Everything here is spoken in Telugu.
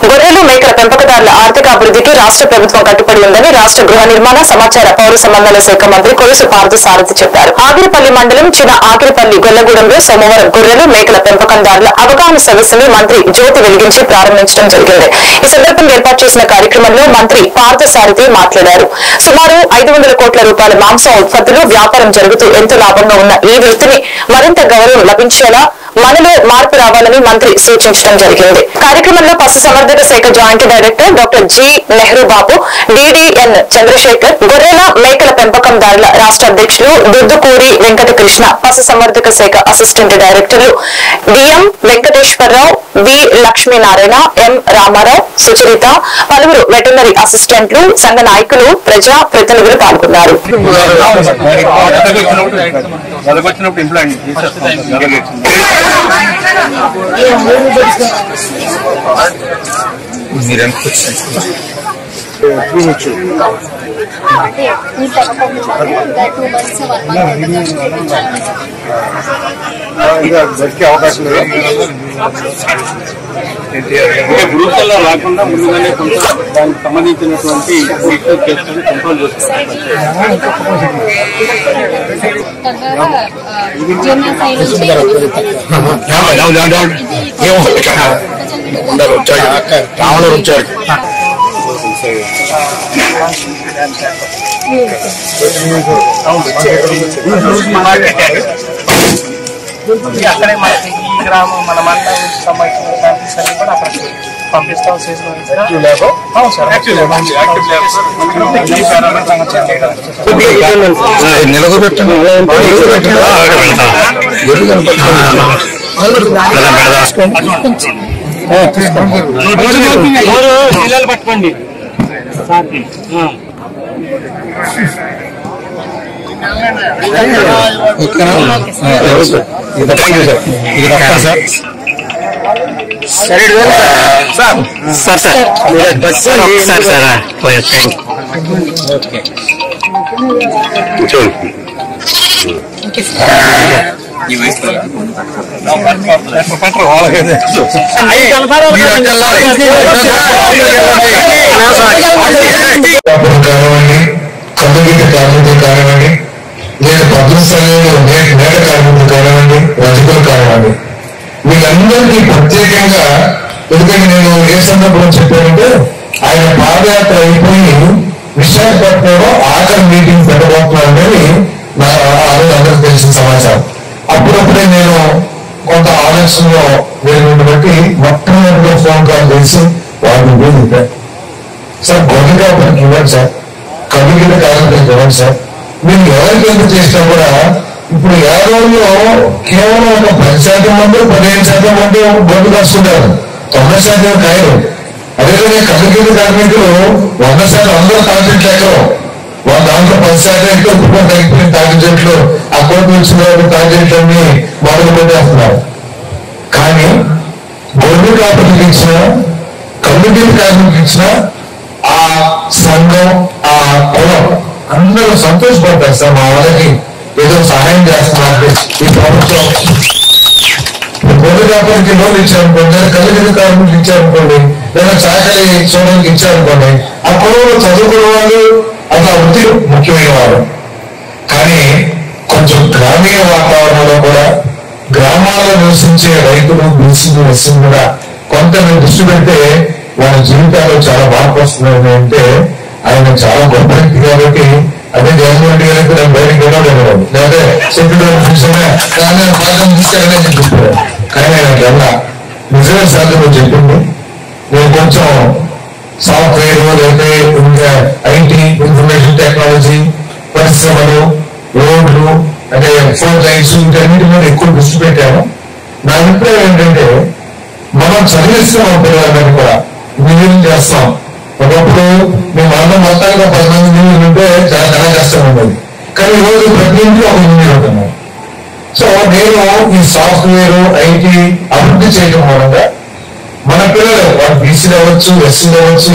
గొర్రెలు మేకల పెంపకదారుల ఆర్థిక అభివృద్ధికి రాష్ట్ర ప్రభుత్వం కట్టుబడి ఉందని రాష్ట్ర గృహ నిర్మాణ సమాచార పౌర సంబంధాల శాఖ మంత్రి కొలుసు పార్థసారథి చెప్పారు ఆగిరిపల్లి మండలం చిన్న ఆగిరిపల్లి గొల్లగూడెంలో సోమవారం గొర్రెలు మేకల పెంపకందారుల అవగాహన సదస్సుని మంత్రి జ్యోతి వెలిగించి ప్రారంభించడం జరిగింది ఈ సందర్భంగా ఏర్పాటు చేసిన కార్యక్రమంలో మంత్రి పార్థసారథి మాట్లాడారు సుమారు ఐదు వందల కోట్ల రూపాయల మాంసం ఉత్పత్తులు వ్యాపారం జరుగుతూ ఎంతో లాభంగా ఉన్న ఈ వృత్తిని మరింత గౌరవం లభించేలా మనలో మార్పు రావాలని మంత్రి సూచించడం జరిగింది కార్యక్రమంలో పశు సంవర్ధక శాఖ joint director doctor G Nehru Babu DDN Chandrashekar గొర్రెల మేకల పెంపకందారుల రాష్ట్ర అధ్యక్షులు దుద్దుకూరి వెంకటకృష్ణ పశు సంవర్ధక శాఖ అసిస్టెంట్ డైరెక్టర్లు D M Venkateswararao V Lakshminarayana M Ramarao Sucharitha పలువురు వెటర్నరీ అసిస్టెంట్లు సంఘ నాయకులు ప్రజా ప్రతినిధులు పాల్గొన్నారు వచ్చినప్పుడు ఇంప్లాంట్ చేసేస్తాం దొరికే అవకాశం లేదు గ్రూప్ కల్లా రాకుండా ముందుగానే కొంత దానికి సంబంధించినటువంటి రీసెర్చ్ చేసుకొని కంట్రోల్ చేసుకోవాలి రావణ వచ్చాడు అక్కడే మనకి ఈ గ్రామం మన మండలానికి సంబంధించిన శాంపిల్స్ అన్ని కూడా అక్కడికి పంపిస్తాం చేసిన అవును సార్ నిలగొట్టండి పిల్లలు పట్టుకోండి సార్ సార్ సార్ ఒకసారి సార్ థ్యాంక్ కానివ్వండి కందుగీత కార్మికులు కానివ్వండి లేదా భద్రస్థలంలో మేడ కార్మికులు కానివ్వండి రజకులు కానివ్వండి వీళ్ళందరికీ ప్రత్యేకంగా ఎందుకంటే నేను ఏ సందర్భంలో చెప్పానంటే ఆయన పాదయాత్ర అయిపోయి విశాఖపట్నంలో ఆఖరి మీటింగ్ పెట్టబోతున్నారని నా ఆ రోజు అందరికి తెలిసిన సమాచారం అప్పుడప్పుడే నేను కొంత ఆలోచనలో నేను బట్టి మొట్టమొదటిగా ఫోన్ కాల్ చేసి వాళ్ళని పోయి చెప్పాను సార్ గొర్రె కాపరికి ఇవ్వండి సార్ కవిగిరి కార్మికులకు ఇవ్వండి సార్ మీరు ఎవరికి ఎంత చేసినా కూడా ఇప్పుడు యాదవ్లో కేవలం ఒక పది శాతం మంది పదిహేను శాతం మంది గొడ్డు కాస్తున్నారు తొంభై శాతం కాయలు అదేవిధంగా కవిగిరి కార్మికులు వంద శాతం అందరూ తాకిట్లు ఎక్కరు వాళ్ళ దాంట్లో పది శాతం ఎక్కువ కుటుంబం తగ్గిపోయిన తాకి చెట్లు ఆ కోటి వచ్చిన తాకిట్లన్నీ మొదలు పెట్టేస్తున్నారు కానీ గొర్రె కాపరికి ఇచ్చిన కమ్యూనిటీ కార్మికులకు ఇచ్చిన ఆ సంఘం ఆ కులం అందరూ సంతోషపడతారు సార్ మా వాళ్ళకి ఏదో సహాయం చేస్తున్నారు ఈ ప్రభుత్వం గొర్రె కాపరికి లోన్ ఇచ్చారనుకోండి లేదా కమ్యూనిటీ కార్మికులు ఇచ్చారనుకోండి లేదా చాకలి చూడడానికి ఇచ్చారనుకోండి ఆ కులంలో చదువుకున్న వాళ్ళు అట్లా వృత్తి ముఖ్యమైన వారు కానీ కొంచెం గ్రామీణ వాతావరణంలో కూడా గ్రామాల్లో నివసించే రైతులు బీసీలు ఎస్సీలు కూడా కొంత మీరు దృష్టి పెడితే వాళ్ళ జీవితాల్లో చాలా మార్పు వస్తుందని అంటే ఆయన చాలా గొప్ప వ్యక్తి కాబట్టి అదే జగన్మోహన్ రెడ్డి గారికి నేను బయటకు వెళ్ళలేదు లేదా సెక్యూరిటీ చూసానే కానీ పాఠం తీసుకెళ్ళనే చెప్పారు కానీ ఆయన కన్నా నిజమే సార్ నువ్వు చెప్పింది నేను కొంచెం సాఫ్ట్వేర్ లేదా ఇంకా ఐటీ ఇన్ఫర్మేషన్ టెక్నాలజీ పరిశ్రమలు రోడ్లు అంటే ఫోన్ లైన్స్ వీటన్నిటి మీద ఎక్కువ దృష్టి పెట్టాము నా అభిప్రాయం ఏంటంటే మనం చదివిస్తున్నాం పిల్లలందరినీ కూడా ఇంజనీరింగ్ చేస్తాం ఒకప్పుడు మేము అందరం మొత్తానికి ఒక పది మంది ఇంజనీర్లు ఉంటే చాలా చాలా కష్టం ఉండేది కానీ ఈ రోజు ప్రతి ఇంట్లో ఒక ఇంజనీర్ ఉంటున్నారు సో నేను ఈ సాఫ్ట్వేర్ ఐటీ అభివృద్ధి చేయడం మూలంగా మన పిల్లలు వాళ్ళు బీసీలు అవ్వచ్చు ఎస్సీలు అవ్వచ్చు